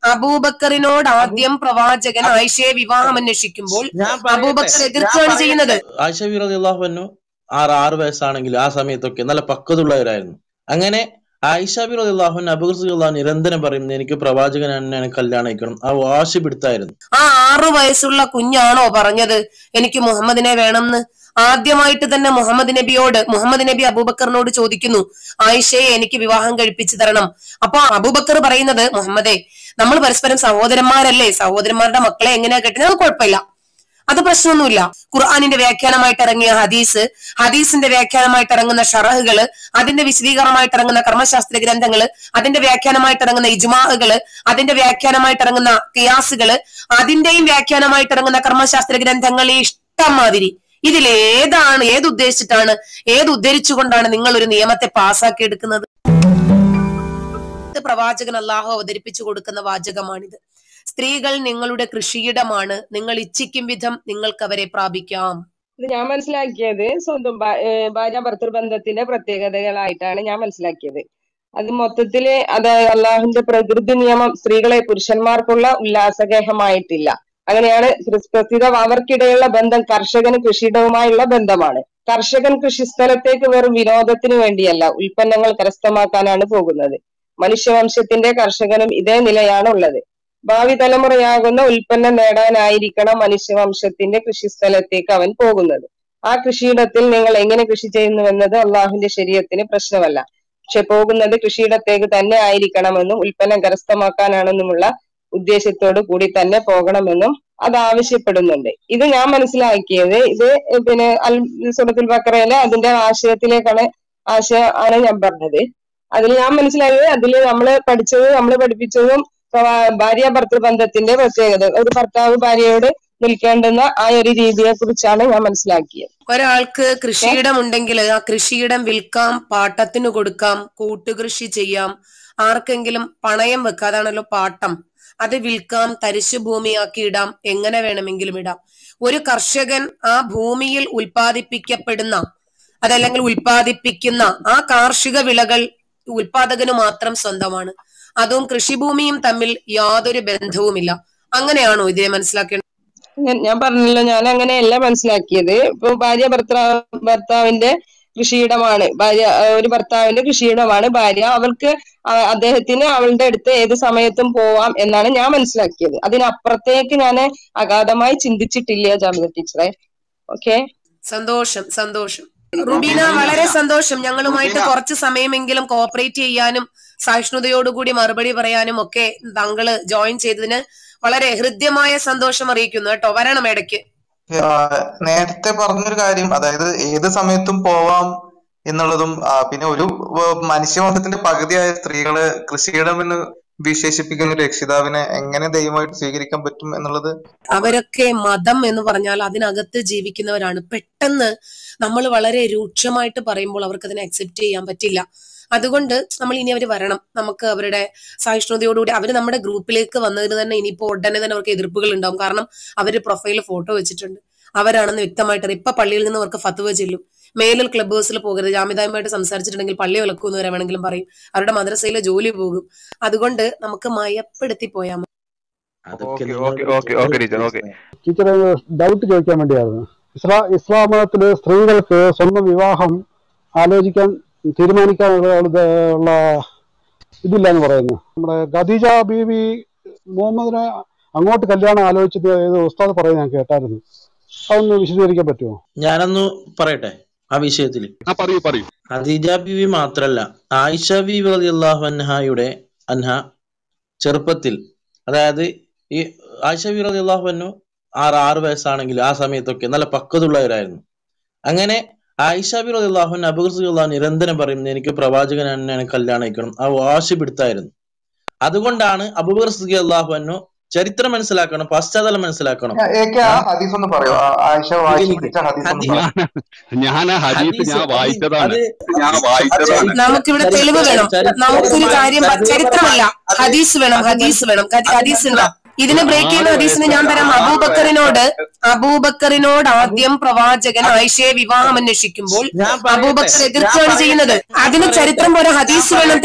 അബൂബക്കറിനോട് ആദ്യം പ്രവാചകൻ ആയിഷയെ വിവാഹം അന്വേഷിക്കുമ്പോൾ ഞാൻ അബൂബക്കർ പറയട്ടെ എതിർക്കുകയാണ് ചെയ്യുന്നത് ആയിഷ ബി അള്ളാഹുനു ആറ് ആറ് വയസ്സാണെങ്കിൽ ആ സമയത്തൊക്കെ നല്ല പക്വതുള്ളവരായിരുന്നു അങ്ങനെ ആയിഷ ബി അള്ളാഹുൻ അബുഖർ നിരന്തരം പറയുന്നത് എനിക്ക് പ്രവാചകൻ തന്നെയാണ് കല്യാണം കഴിക്കണം ആ വാശി പിടുത്തായിരുന്നു ആ ആറു വയസ്സുള്ള കുഞ്ഞാണോ പറഞ്ഞത് എനിക്ക് മുഹമ്മദിനെ വേണമെന്ന് ആദ്യമായിട്ട് തന്നെ മുഹമ്മദ് നബിയോട് മുഹമ്മദ് നബി അബൂബക്കറിനോട് ചോദിക്കുന്നു ആയിഷയെ എനിക്ക് വിവാഹം കഴിപ്പിച്ചു തരണം അപ്പൊ അബൂബക്കർ പറയുന്നത് മുഹമ്മദേ നമ്മൾ പരസ്പരം സഹോദരന്മാരല്ലേ സഹോദരന്മാരുടെ മക്കളെ എങ്ങനെയാ കെട്ടുന്നത് അത് കുഴപ്പമില്ല അത് പ്രശ്നമൊന്നുമില്ല ഖുർആാനിന്റെ വ്യാഖ്യാനമായിട്ട് ഇറങ്ങിയ ഹദീസ് ഹദീസിന്റെ വ്യാഖ്യാനമായിട്ട് ഇറങ്ങുന്ന ഷറഹുകള് അതിന്റെ വിശദീകരണമായിട്ട് ഇറങ്ങുന്ന കർമ്മശാസ്ത്ര ഗ്രന്ഥങ്ങള് അതിന്റെ വ്യാഖ്യാനമായിട്ട് ഇറങ്ങുന്ന ഇജ്മാഹുകള് അതിന്റെ വ്യാഖ്യാനമായിട്ട് ഇറങ്ങുന്ന കിയാസുകള് അതിന്റെയും വ്യാഖ്യാനമായിട്ട് ഇറങ്ങുന്ന കർമ്മശാസ്ത്ര ഗ്രന്ഥങ്ങൾ ഇഷ്ടം മാതിരി ഇതിലേതാണ് ഏത് ഉദ്ദേശിച്ചിട്ടാണ് ഏത് ഉദ്ധരിച്ചുകൊണ്ടാണ് നിങ്ങൾ ഒരു നിയമത്തെ പാസ്സാക്കി എടുക്കുന്നത് ഇത് പ്രവാചകൻ അള്ളാഹു അവതരിപ്പിച്ചു കൊടുക്കുന്ന വാചകമാണിത് സ്ത്രീകൾ നിങ്ങളുടെ കൃഷിയിടമാണ് നിങ്ങൾ ഇച്ഛിക്കും വിധം നിങ്ങൾക്ക് അവരെ പ്രാപിക്കാം ഇത് ഞാൻ മനസ്സിലാക്കിയത് സ്വന്തം ഭാ- ഏഹ് ഭാര്യ ഭർത്തൃബന്ധത്തിന്റെ പ്രത്യേകതകളായിട്ടാണ് ഞാൻ മനസ്സിലാക്കിയത് അത് മൊത്തത്തില് അത് അള്ളാഹുവിന്റെ പ്രകൃതി നിയമം സ്ത്രീകളെ പുരുഷന്മാർക്കുള്ള ഉല്ലാസഗേഹമായിട്ടില്ല അങ്ങനെയാണ് ക്രിസ്- പ്രസ്തുത അവർക്കിടയിലുള്ള ബന്ധം കർഷകന് കൃഷിയിടവുമായുള്ള ബന്ധമാണ് കർഷകൻ കൃഷിസ്ഥലത്തേക്ക് വെറും വിനോദത്തിന് വേണ്ടിയല്ല ഉൽപ്പന്നങ്ങൾ കരസ്ഥമാക്കാനാണ് പോകുന്നത് മനുഷ്യവംശത്തിന്റെ കർഷകനും ഇതേ നിലയാണ് ഉള്ളത് ഭാവി തലമുറയാകുന്ന ഉൽപ്പന്നം നേടാനായിരിക്കണം മനുഷ്യവംശത്തിന്റെ കൃഷിസ്ഥലത്തേക്ക് അവൻ പോകുന്നത് ആ കൃഷിയിടത്തിൽ നിങ്ങൾ എങ്ങനെ കൃഷി ചെയ്യുന്നുവെന്നത് അള്ളാഹുവിന്റെ ശരീരത്തിന് പ്രശ്നമല്ല പക്ഷെ പോകുന്നത് കൃഷിയിടത്തേക്ക് തന്നെ ആയിരിക്കണമെന്നും ഉൽപ്പന്നം കരസ്ഥമാക്കാനാണെന്നുമുള്ള ഉദ്ദേശത്തോടു കൂടി തന്നെ പോകണമെന്നും അത് ആവശ്യപ്പെടുന്നുണ്ട് ഇത് ഞാൻ മനസ്സിലാക്കിയത് ഇത് പിന്നെ അൽ സുറത്തുൽ ബക്കറയിലെ അതിന്റെ ആശയത്തിലേക്കാണ് ആശയം ആണ് ഞാൻ പറഞ്ഞത് അതിൽ ഞാൻ മനസ്സിലായത് അതിൽ നമ്മൾ പഠിച്ചത് നമ്മൾ പഠിപ്പിച്ചതും പ്രവാ- ഭാര്യ ഭർത്തൃ ബന്ധത്തിന്റെ പ്രത്യേകത ഒരു ഭർത്താവ് ഭാര്യയോട് നിൽക്കേണ്ടുന്ന ആ ഒരു രീതിയെ കുറിച്ചാണ് ഞാൻ മനസ്സിലാക്കിയത് ഒരാൾക്ക് കൃഷിയിടം ഉണ്ടെങ്കിൽ ആ കൃഷിയിടം വിൽക്കാം പാട്ടത്തിന് കൊടുക്കാം കൂട്ടുകൃഷി ചെയ്യാം ആർക്കെങ്കിലും പണയം വെക്കാതാണല്ലോ പാട്ടം അത് വിൽക്കാം തരിശു ഭൂമിയാക്കി ഇടാം എങ്ങനെ വേണമെങ്കിലും ഇടാം ഒരു കർഷകൻ ആ ഭൂമിയിൽ ഉൽപ്പാദിപ്പിക്കപ്പെടുന്ന അതല്ലെങ്കിൽ ഉൽപ്പാദിപ്പിക്കുന്ന ആ കാർഷിക വിളകൾ ഉൽപാദകന് മാത്രം സ്വന്തമാണ് അതും കൃഷിഭൂമിയും തമ്മിൽ യാതൊരു ബന്ധവുമില്ല അങ്ങനെയാണോ ഇതിനെ മനസ്സിലാക്കേണ്ടത് ഞാൻ ഞാൻ പറഞ്ഞല്ലോ ഞാൻ അങ്ങനെയല്ല മനസ്സിലാക്കിയത് ഇപ്പൊ ഭാര്യ ഭർത്താവ് ഭർത്താവിന്റെ കൃഷിയിടമാണ് ഭാര്യ ആ, ഒരു ഭർത്താവിന്റെ കൃഷിയിടമാണ് ഭാര്യ അവൾക്ക് ആ- അദ്ദേഹത്തിന് അവളുടെ അടുത്ത് ഏത് സമയത്തും പോവാം എന്നാണ് ഞാൻ മനസ്സിലാക്കിയത് അതിനപ്പുറത്തേക്ക് ഞാൻ അഗാധമായി ചിന്തിച്ചിട്ടില്ല ജാമിത ടീച്ചറെ ഓക്കെ സന്തോഷം സന്തോഷം റുബീന വളരെ സന്തോഷം ഞങ്ങളുമായിട്ട് കുറച്ച് സമയമെങ്കിലും കോപ്പറേറ്റ് ചെയ്യാനും സഹിഷ്ണുതയോടുകൂടി മറുപടി പറയാനും ഒക്കെ താങ്കള് ജോയിൻ ചെയ്തതിന് വളരെ ഹൃദ്യമായ സന്തോഷം അറിയിക്കുന്നു കേട്ടോ വരണം ഇടയ്ക്ക് ആ, നേരത്തെ പറഞ്ഞൊരു കാര്യം അതായത് ഏത് സമയത്തും പോവാം എന്നുള്ളതും ആ, പിന്നെ ഒരു വ- മനുഷ്യവംശത്തിന്റെ പകുതിയായ സ്ത്രീകള് കൃഷിയിടമെന്ന് വിശേഷിപ്പിക്കുന്ന ഒരു രക്ഷിതാവിനെ എങ്ങനെ ദൈവമായിട്ട് സ്വീകരിക്കാൻ പറ്റും എന്നുള്ളത് അവരൊക്കെ മതം എന്ന് പറഞ്ഞാൽ അതിനകത്ത് ജീവിക്കുന്നവരാണ് പെട്ടെന്ന് നമ്മൾ വളരെ രൂക്ഷമായിട്ട് പറയുമ്പോൾ അവർക്ക് അതിനെ അക്സെപ്റ്റ് ചെയ്യാൻ പറ്റില്ല അതുകൊണ്ട് നമ്മൾ ഇനി അവർ വരണം നമുക്ക് അവരുടെ സഹിഷ്ണുതയോടുകൂടി അവർ നമ്മുടെ ഗ്രൂപ്പിലേക്ക് വന്നതിന് തന്നെ ഇനിയിപ്പോ ഉടനെ തന്നെ അവർക്ക് എതിർപ്പുകൾ ഉണ്ടാവും കാരണം അവർ പ്രൊഫൈലിൽ ഫോട്ടോ വെച്ചിട്ടുണ്ട് അവരാണെന്ന് വ്യക്തമായിട്ട് അറിയാം. ഇപ്പൊ പള്ളിയിൽ നിന്ന് അവർക്ക് ഫത്വ ചെല്ലും മേലിൽ ക്ലബ് ഹൗസിൽ പോകരുത് ജാമ്യതായുമായിട്ട് സംസാരിച്ചിട്ടുണ്ടെങ്കിൽ പള്ളി വിലക്കുമെന്ന് വരെ വേണമെങ്കിലും പറയും അവരുടെ മദ്രസയിലെ ജോലി പോകും അതുകൊണ്ട് നമുക്ക് മയപ്പെടുത്തി പോയാൽ മതി അതൊക്കെ ഓക്കെ നിങ്ങളുടെ okay okay okay teacher okay ടീച്ചറെ ഡൗട്ട് ചോദിക്കാൻ വേണ്ടിയായിരുന്നു ഇസ്ലാ ഇസ്ലാം മതത്തില് സ്ത്രീകൾക്ക് സ്വന്തം വിവാഹം ആലോചിക്കാൻ തീരുമാനിക്കാനുള്ള ഉള്ള- ഉള്ള ഇതില്ല എന്ന് പറയുന്നു നമ്മുടെ ഖദീജ ബീവി മുഹമ്മദിനെ അങ്ങോട്ട് കല്യാണം ആലോചിച്ചത് ഏത് ഉസ്താദ് പറയുന്നത് ഞാൻ കേട്ടായിരുന്നു അതൊന്ന് വിശദീകരിക്കാൻ പറ്റുമോ ഞാനൊന്ന് പറയട്ടെ ആ വിഷയത്തിൽ ആ പറയൂ പറയൂ ഖദീജ ബീവി മാത്രല്ല ആയിഷ ബീവി റളിയല്ലാഹു അൻഹായുടെ അൻഹ ചെറുപ്പത്തിൽ അതായത് ഈ ആയിഷ ബീവി റളിയല്ലാഹു അൻഹു ആറ് ആറ് വയസ്സാണെങ്കിൽ ആ സമയത്തൊക്കെ നല്ല പക്വതുള്ളവരായിരുന്നു അങ്ങനെ ആയിഷ ബി റളിയല്ലാഹു അൻഹ അബൂബക്കർ നിരന്തരം പറയുന്നത് എനിക്ക് പ്രവാചകൻ തന്നെയാണ് കല്യാണം കഴിക്കണം ആ വാശി പിടുത്തായിരുന്നു അതുകൊണ്ടാണ് അബൂബക്കർ റളിയല്ലാഹു അൻഹു ചരിത്രം മനസ്സിലാക്കണം പശ്ചാത്തലം മനസ്സിലാക്കണം ഏക്കെ ആ ഹദീസ് ഒന്ന് പറയോ ആ ആയിഷ വായിച്ചു എനിക്ക് പിടിച്ച ഹദീസ് ഒന്ന് ഹദീ- പറയോ ഞാൻ ആ ഹദീസ് ഹദീസ് ഞാൻ അത് വായിച്ചതാണ് അത് ഞാൻ വായിച്ചതാണ് നമുക്കിവിടെ ചരിത്ര- തെളിവ് വേണം ചരിത്ര- നമുക്കൊരു കാര്യം ചരിത്ര- ചരിത്രമല്ല ഹദീസ് വേണം ഹദീസ് വേണം ക- ഹദീസ് ഉണ്ടോ ഇതിന് ബ്രേക്ക് ചെയ്യുന്ന ഹദീസിന് ഞാൻ തരാം അബൂബക്കറിനോട് അബൂബക്കറിനോട് ആദ്യം പ്രവാചകൻ ആയിഷയെ വിവാഹം അന്വേഷിക്കുമ്പോൾ ഞാൻ പറയട്ടെ, അബൂബക്കർ ഞാൻ എതിർക്കുകയാണ് ചെയ്യുന്നത് അതിന് ചരിത്രം പോലെ ഹദീസ് വേണം തെളിവ്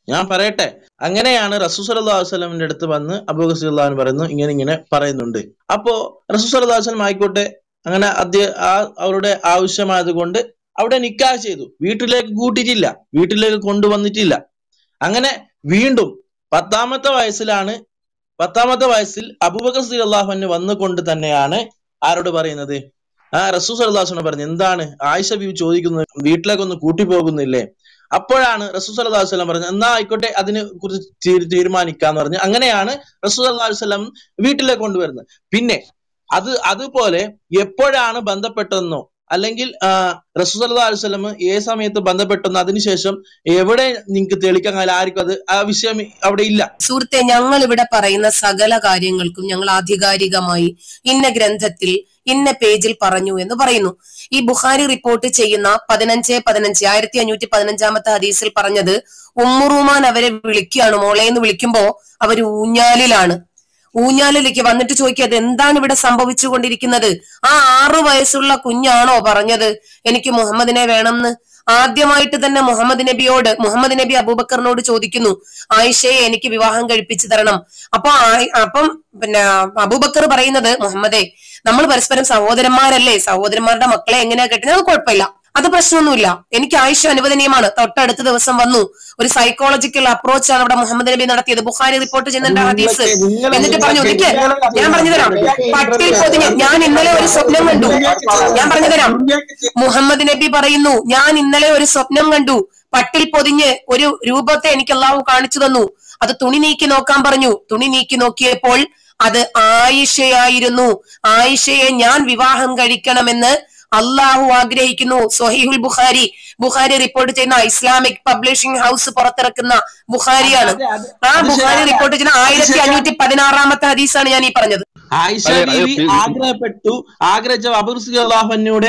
ഞാൻ പറയട്ടെ അങ്ങനെയാണ് റസൂൽ സല്ലല്ലാഹു അലൈഹി വസല്ലമിന്റെ അടുത്ത് വന്ന് അബൂബക്കർ അള്ളാഹു പറയുന്നു ഇങ്ങനെ ഇങ്ങനെ പറയുന്നുണ്ട് അപ്പോ റസൂൽ സല്ലല്ലാഹു അലൈഹി വസല്ലം ആയിക്കോട്ടെ അങ്ങനെ അദ്ദേഹം ആ അവരുടെ ആവശ്യമായത് കൊണ്ട് അവിടെ നിക്കാഹ് ചെയ്തു വീട്ടിലേക്ക് കൂട്ടിയിട്ടില്ല വീട്ടിലേക്ക് കൊണ്ടുവന്നിട്ടില്ല അങ്ങനെ വീണ്ടും പത്താമത്തെ വയസ്സിലാണ് പത്താമത്തെ വയസ്സിൽ അബൂബക്കർ സി അള്ളാഹുവിന് വന്നുകൊണ്ട് തന്നെയാണ് ആരോട് പറയുന്നത് ആ റസൂൽ സല്ലാഹുന പറഞ്ഞു എന്താണ് ആയിഷ ബീവി ചോദിക്കുന്നത് വീട്ടിലേക്കൊന്ന് കൂട്ടി പോകുന്നില്ലേ അപ്പോഴാണ് റസൂൽ സല്ലല്ലാഹു അലൈഹി വസല്ലം പറഞ്ഞത് എന്നാ ആയിക്കോട്ടെ അതിനെ കുറിച്ച് തീ- തീരുമാനിക്കാന്ന് പറഞ്ഞു അങ്ങനെയാണ് റസൂൽ സല്ലല്ലാഹു അലൈഹി വസല്ലം വീട്ടിലേക്ക് കൊണ്ടുവരുന്നത് പിന്നെ അത് അതുപോലെ എപ്പോഴാണ് ബന്ധപ്പെട്ടെന്നോ അല്ലെങ്കിൽ റസൂൽ സല്ലല്ലാഹു അലൈഹി വസല്ലം ഏത് സമയത്ത് ബന്ധപ്പെട്ടെന്നോ അതിനുശേഷം എവിടെ നിങ്ങൾക്ക് തെളിക്കാൻ കഴിയില്ല ആർക്കും അത് ആ വിഷയം അവിടെ ഇല്ല സുഹൃത്തെ ഞങ്ങൾ ഇവിടെ പറയുന്ന സകല കാര്യങ്ങൾക്കും ഞങ്ങൾ ആധികാരികമായി ഇന്ന ഗ്രന്ഥത്തിൽ ഇന്ന പേജിൽ പറഞ്ഞു എന്ന് പറയുന്നു ഈ ബുഖാരി റിപ്പോർട്ട് ചെയ്യുന്ന പതിനഞ്ച് പതിനഞ്ച് ആയിരത്തി അഞ്ഞൂറ്റി പതിനഞ്ചാമത്തെ ഹദീസിൽ പറഞ്ഞത് ഉമ്മുറുമാൻ അവരെ വിളിക്കുകയാണ് മോളെ എന്ന് വിളിക്കുമ്പോ അവർ ഊഞ്ഞാലിലാണ് ഊഞ്ഞാലിലേക്ക് വന്നിട്ട് ചോദിക്കുക അത് എന്താണ് ഇവിടെ സംഭവിച്ചുകൊണ്ടിരിക്കുന്നത് ആ ആറു വയസ്സുള്ള കുഞ്ഞാണോ പറഞ്ഞത് എനിക്ക് മുഹമ്മദിനെ വേണമെന്ന് ആദ്യമായിട്ട് തന്നെ മുഹമ്മദ് നബിയോട് മുഹമ്മദ് നബി അബൂബക്കറിനോട് ചോദിക്കുന്നു ആയിഷയെ എനിക്ക് വിവാഹം കഴിപ്പിച്ചു തരണം അപ്പൊ ആയി- അപ്പം പിന്നെ അബൂബക്കർ പറയുന്നത് മുഹമ്മദേ നമ്മൾ പരസ്പരം സഹോദരന്മാരല്ലേ സഹോദരന്മാരുടെ മക്കളെ എങ്ങനെയാ കെട്ടുന്നത് അത് കുഴപ്പമില്ല അത് പ്രശ്നമൊന്നുമില്ല എനിക്ക് ആയിഷ അനുവദനീയമാണ് തൊട്ടടുത്ത ദിവസം വന്നു ഒരു സൈക്കോളജിക്കൽ അപ്രോച്ച് ആണ് അവിടെ മുഹമ്മദ് നബി നടത്തിയത് ബുഖാരി റിപ്പോർട്ട് ചെയ്യുന്നുണ്ട് ആ ഹദീസ് എന്നിട്ട് പറഞ്ഞു നിക്ക് ഞാൻ പറഞ്ഞു തരാം പട്ടിൽ പൊതിഞ്ഞ് ഞാൻ ഇന്നലെ ഒരു സ്വപ്നം കണ്ടു ഞാൻ പറഞ്ഞു തരാം മുഹമ്മദ് നബി പറയുന്നു ഞാൻ ഇന്നലെ ഒരു സ്വപ്നം കണ്ടു പട്ടിൽ പൊതിഞ്ഞ് ഒരു രൂപത്തെ എനിക്ക് അള്ളാഹു കാണിച്ചു തന്നു അത് തുണി നീക്കി നോക്കാൻ പറഞ്ഞു തുണി നീക്കി നോക്കിയപ്പോൾ അത് ആയിഷയായിരുന്നു ആയിഷയെ ഞാൻ വിവാഹം കഴിക്കണമെന്ന് അള്ളാഹു ആഗ്രഹിക്കുന്നു സൊഹീഹുൽ ബുഖാരി ബുഖാരി റിപ്പോർട്ട് ചെയ്യുന്ന ഇസ്ലാമിക് പബ്ലിഷിംഗ് ഹൗസ് പുറത്തിറക്കുന്ന ബുഖാരിയാണ് ആ ബുഖാരി റിപ്പോർട്ട് ചെയ്യുന്ന ആയിരത്തി അഞ്ഞൂറ്റി പതിനാറാമത്തെ ഹദീസാണ് ഞാൻ ഈ പറഞ്ഞത് ആയിഷ അതെ, അതെ, ബീവി പി- ആഗ്രഹപ്പെട്ടു ആഗ്രഹിച്ച അബുസുൽ അള്ളാഹുവിനോട്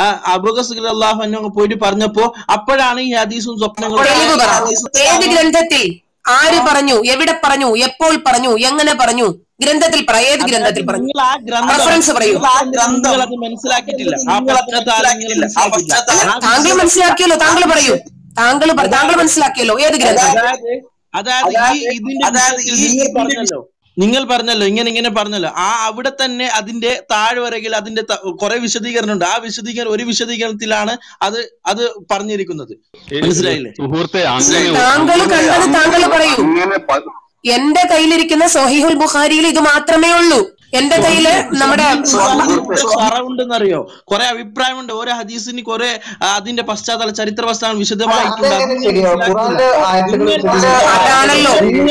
അബുസുൽ അള്ളാഹു പോയിട്ട് പറഞ്ഞപ്പോ അപ്പോഴാണ് ഈ ഹദീസും സ്വപ്നങ്ങളും തെളിവ് പറ ഏത് ഗ്രന്ഥത്തിൽ ആര് പറഞ്ഞു എവിടെ പറഞ്ഞു എപ്പോൾ പറഞ്ഞു എങ്ങനെ പറഞ്ഞു ഗ്രന്ഥത്തിൽ പറ ഏത് ഗ്രന്ഥത്തിൽ പറഞ്ഞു നിങ്ങൾ ആ ഗ്രന്ഥം റെഫറൻസ് പറയൂ നിങ്ങൾ അത് മനസ്സിലാക്കിയിട്ടില്ല ആ പശ്ചാത്തലം നിങ്ങൾ മനസ്സിലാക്കിയില്ല. ആ താങ്കൾ മനസ്സിലാക്കിയല്ലോ താങ്കൾ പറയൂ താങ്കൾ പറ- താങ്കൾ മനസ്സിലാക്കിയല്ലോ ഏത് ഗ്രന്ഥം അതായത് അതായത് ഈ ഇതിന്റെ വിഷയത്തിൽ നിങ്ങൾ പറഞ്ഞല്ലോ നിങ്ങൾ പറഞ്ഞല്ലോ ഇങ്ങനെ ഇങ്ങനെ പറഞ്ഞല്ലോ ആ അവിടെ തന്നെ അതിന്റെ താഴ്വരകിൽ അതിന്റെ ത- കുറെ വിശദീകരണം ഉണ്ട് ആ വിശദീകരണം ഒരു വിശദീകരണത്തിലാണ് അത് അത് പറഞ്ഞിരിക്കുന്നത് മനസ്സിലായില്ലേ സുഹൃത്തെ അങ്ങനെ താങ്കൾ കണ്ടത് താങ്കൾ പറയൂ അങ്ങനെ പ- എന്റെ കയ്യിലിരിക്കുന്ന സൊഹീഹുൽ ബുഖാരിയിൽ ഇത് മാത്രമേ ഉള്ളൂ എന്റെ കയ്യില് നമ്മുടെ പറവുണ്ടെന്നറിയോ കുറെ അഭിപ്രായമുണ്ട് ഓരോ ഹദീസിന് കുറെ ആ, അതിന്റെ പശ്ചാത്തല ചരിത്ര പശ്ചാത്തലം വിശദമായിട്ടുണ്ട് അതെങ്ങനെ അതൊന്നും ശരിയാ ഖുറാന്റെ ആയത്തുകൾ അതാണല്ലോ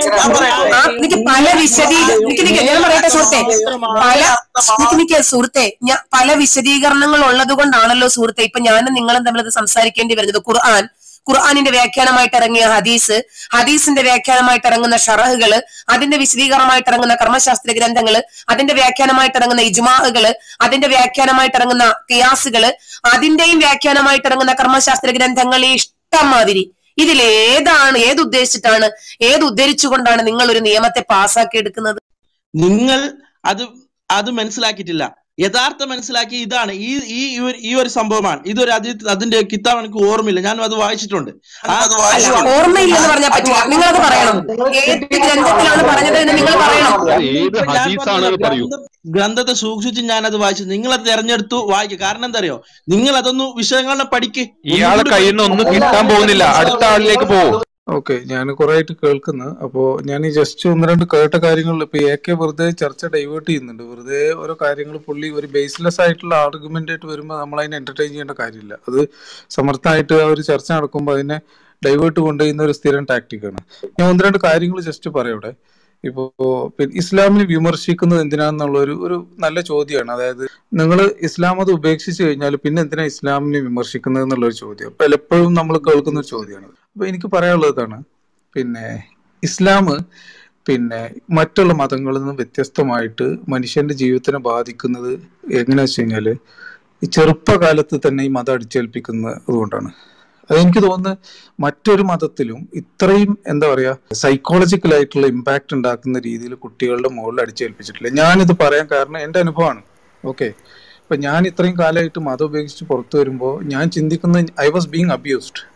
ആ എനിക്ക് പല വിശദീക നിക്ക് നിക്ക് ഞാൻ പറയട്ടെ സുഹൃത്തെ പല നിക്ക് നിക്ക് സുഹൃത്തെ ഞാൻ പല വിശദീകരണങ്ങൾ ഉള്ളത് കൊണ്ടാണല്ലോ സുഹൃത്തെ ഇപ്പൊ ഞാനും നിങ്ങളും തമ്മിൽ അത് സംസാരിക്കേണ്ടി വരുന്നത് ഖുർആൻ ഖുർആാനിന്റെ വ്യാഖ്യാനമായിട്ട് ഇറങ്ങിയ ഹദീസ് ഹദീസിന്റെ വ്യാഖ്യാനമായിട്ട് ഇറങ്ങുന്ന ഷറഹുകള് അതിന്റെ വിശദീകരണമായിട്ട് ഇറങ്ങുന്ന കർമ്മശാസ്ത്ര ഗ്രന്ഥങ്ങള് അതിന്റെ വ്യാഖ്യാനമായിട്ട് ഇറങ്ങുന്ന ഇജ്മാഹുകള് അതിന്റെ വ്യാഖ്യാനമായിട്ട് ഇറങ്ങുന്ന കിയാസുകള് അതിന്റെയും വ്യാഖ്യാനമായിട്ട് ഇറങ്ങുന്ന കർമ്മശാസ്ത്ര ഗ്രന്ഥങ്ങൾ ഇഷ്ടം മാതിരി ഇതിൽ ഏതാണ് ഏത് ഉദ്ദേശിച്ചിട്ടാണ് ഏത് ഉദ്ധരിച്ചുകൊണ്ടാണ് നിങ്ങൾ ഒരു നിയമത്തെ പാസ്സാക്കി എടുക്കുന്നത് നിങ്ങൾ അത് അത് മനസ്സിലാക്കിയിട്ടില്ല യഥാർത്ഥ മനസ്സിലാക്കി ഇതാണ് ഈ ഈ ഈ ഒരു- ഈ ഒരു സംഭവമാണ് ഇതൊരു അതി അതിന്റെ കിതാബ് എനിക്ക് ഓർമ്മയില്ല ഞാൻ അത് വായിച്ചിട്ടുണ്ട് ആ- അല്ല ഓർമ്മയില്ലെന്ന് പറഞ്ഞാൽ പറ്റില്ല നിങ്ങൾ അത് പറയണം ഏത് ഗ്രന്ഥത്തിലാണ് പറഞ്ഞത് എന്ന് നിങ്ങൾ പറയണം ഏത് ഇപ്പൊ ഞാൻ ഹദീസാണ് പറഞ്ഞല്ലോ, പറയൂ ഗ്രന്ഥം- ഗ്രന്ഥത്തെ സൂക്ഷിച്ച് ഞാൻ അത് വായിച്ചു നിങ്ങൾ അത് തെരഞ്ഞെടുത്തു വായിക്കുക കാരണം എന്താ അറിയോ നിങ്ങൾ അതൊന്ന് വിഷയങ്ങളെ പഠിക്ക് ഇയാളെ ഒന്നുകൂടി കയ്യിൽ നിന്ന് ഒന്നും കിട്ടാൻ പോകുന്നില്ല അടുത്ത ആളിലേക്ക് പോവും ഓക്കെ ഞാൻ കുറെ ആയിട്ട് കേൾക്കുന്നു അപ്പോൾ ഞാൻ ഈ ജസ്റ്റ് ഒന്ന് രണ്ട് കേട്ട കാര്യങ്ങളിൽ ഇപ്പൊ എ കെ വെറുതെ ചർച്ച ഡൈവേർട്ട് ചെയ്യുന്നുണ്ട് വെറുതെ ഓരോ കാര്യങ്ങൾ പുള്ളി ഒരു ബേസ്ലെസ് ആയിട്ടുള്ള ആർഗ്യുമെന്റ് ആയിട്ട് വരുമ്പോൾ നമ്മൾ അതിനെ എന്റർടൈൻ ചെയ്യേണ്ട കാര്യമില്ല അത് സമർത്ഥമായിട്ട് ആ ഒരു ചർച്ച നടക്കുമ്പോൾ അതിനെ ഡൈവേർട്ട് കൊണ്ടുപോകുന്ന ഒരു സ്ഥിരം ടാക്ടിക്കാണ് ഞാൻ ഒന്ന് രണ്ട് കാര്യങ്ങൾ ജസ്റ്റ് പറയൂടെ ഇപ്പോ പിന്നെ ഇസ്ലാമിനെ വിമർശിക്കുന്നത് എന്തിനാന്നുള്ള ഒരു ഒരു നല്ല ചോദ്യമാണ് അതായത് നിങ്ങൾ ഇസ്ലാം അത് ഉപേക്ഷിച്ച് കഴിഞ്ഞാൽ പിന്നെ എന്തിനാ ഇസ്ലാമിനെ വിമർശിക്കുന്നത് എന്നുള്ള ഒരു ചോദ്യം അപ്പൊ പലപ്പോഴും നമ്മൾ കേൾക്കുന്ന ഒരു ചോദ്യമാണ് അപ്പൊ എനിക്ക് പറയാനുള്ളത് ഇതാണ് പിന്നെ ഇസ്ലാം പിന്നെ മറ്റുള്ള മതങ്ങളിൽ നിന്ന് വ്യത്യസ്തമായിട്ട് മനുഷ്യന്റെ ജീവിതത്തിനെ ബാധിക്കുന്നത് എങ്ങനെയാ വെച്ച് കഴിഞ്ഞാല് ഈ ചെറുപ്പകാലത്ത് തന്നെ ഈ മതം അടിച്ചേൽപ്പിക്കുന്നത് അതുകൊണ്ടാണ് അതെനിക്ക് തോന്നുന്നത് മറ്റൊരു മതത്തിലും ഇത്രയും എന്താ പറയാ സൈക്കോളജിക്കൽ ആയിട്ടുള്ള ഇമ്പാക്ട് ഉണ്ടാക്കുന്ന രീതിയിൽ കുട്ടികളുടെ മുകളിൽ അടിച്ചേൽപ്പിച്ചിട്ടില്ല ഞാനിത് പറയാൻ കാരണം എന്റെ അനുഭവമാണ് ഓക്കെ ഇപ്പൊ ഞാൻ ഇത്രയും കാലമായിട്ട് മതം ഉപയോഗിച്ച് പുറത്തു വരുമ്പോൾ ഞാൻ ചിന്തിക്കുന്ന I was being abused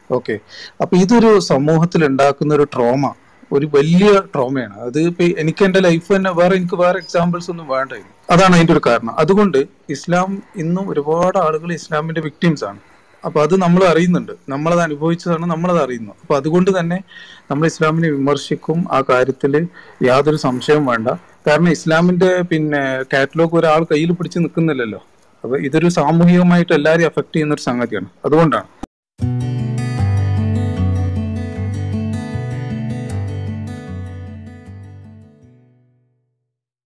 okay അപ്പൊ ഇതൊരു സമൂഹത്തിൽ ഉണ്ടാക്കുന്ന ഒരു ട്രോമ ഒരു വലിയ ട്രോമയാണ് അത് ഇപ്പൊ എനിക്ക് എന്റെ ലൈഫ് തന്നെ വേറെ എനിക്ക് വേറെ എക്സാമ്പിൾസ് ഒന്നും വേണ്ട ഇതിന്. അതാണ് അതിന്റെ ഒരു കാരണം അതുകൊണ്ട് ഇസ്ലാം ഇന്നും ഒരുപാട് ആളുകൾ ഇസ്ലാമിന്റെ വിക്ടിംസ് ആണ് അപ്പൊ അത് നമ്മൾ അറിയുന്നുണ്ട് നമ്മളത് അനുഭവിച്ചതാണ് നമ്മളത് അറിയുന്നു അപ്പൊ അതുകൊണ്ട് തന്നെ നമ്മൾ ഇസ്ലാമിനെ വിമർശിക്കും ആ കാര്യത്തിൽ യാതൊരു സംശയവും വേണ്ട കാരണം ഇസ്ലാമിന്റെ പിന്നെ കാറ്റലോഗ് ഒരാൾ കയ്യിൽ പിടിച്ച് നിൽക്കുന്നില്ലല്ലോ അപ്പൊ ഇതൊരു സാമൂഹികമായിട്ട് എല്ലാവരെയും അഫക്ട് ചെയ്യുന്ന ഒരു സംഗതിയാണ് അതുകൊണ്ടാണ്